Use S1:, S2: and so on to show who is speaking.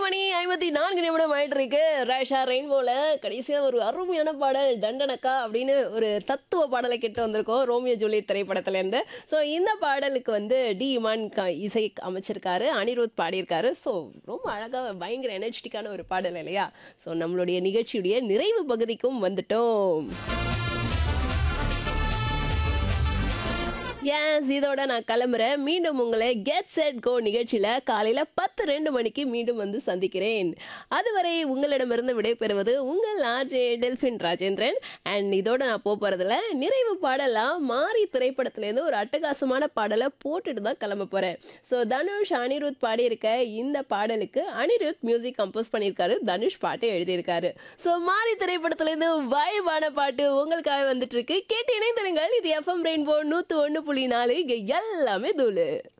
S1: மணி ஐம்பத்தி நான்கு நிமிடம் ஆயிட்டு இருக்கு ரேஷா ரெயின்போல கடைசியா ஒரு அருமையான பாடல் தண்டனக்கா அப்படின்னு ஒரு தத்துவ பாடலை கேட்டு வந்திருக்கோம் ரோமியோ ஜூலியட் திரைப்படத்துல இருந்து ஸோ இந்த பாடலுக்கு வந்து டி இமான் க- இசை அமைச்சிருக்காரு அனிருத் பாடியிருக்காரு ஸோ ரொம்ப அழகா பயங்கர எனர்ஜெட்டிக்கான ஒரு பாடல் இல்லையா ஸோ நம்மளுடைய நிகழ்ச்சியுடைய நிறைவு பகுதிக்கும் வந்துட்டோம் எஸ் இதோட நான் கிளம்புறேன் மீண்டும் உங்களை கெட் செட் கோ நிகழ்ச்சியில் காலையில் பத்து ரெண்டு மணிக்கு மீண்டும் வந்து சந்திக்கிறேன் அதுவரை உங்களிடமிருந்து விடைபெறுவது உங்கள் ஆர்ஜே டெல்ஃபின் ராஜேந்திரன் அண்ட் இதோட நான் போக போகிறதுல நிறைவு பாடலாம் மாறி திரைப்படத்துலேருந்து ஒரு அட்டகாசமான பாடலை போட்டுட்டு தான் கிளம்ப போகிறேன் ஸோ தனுஷ் அனிருத் பாடியிருக்க இந்த பாடலுக்கு அனிருத் மியூசிக் கம்போஸ் பண்ணியிருக்காரு தனுஷ் பாட்டு எழுதியிருக்காரு ஸோ மாறி திரைப்படத்துலேருந்து வைபான பாட்டு உங்களுக்காக வந்துட்டு இருக்கு கேட்டு இணைந்திருங்கள் இது எஃப்எம் ரெயின்போ நூற்று ஒன்று புள்ளி நாலு இங்கே எல்லாமே தூளு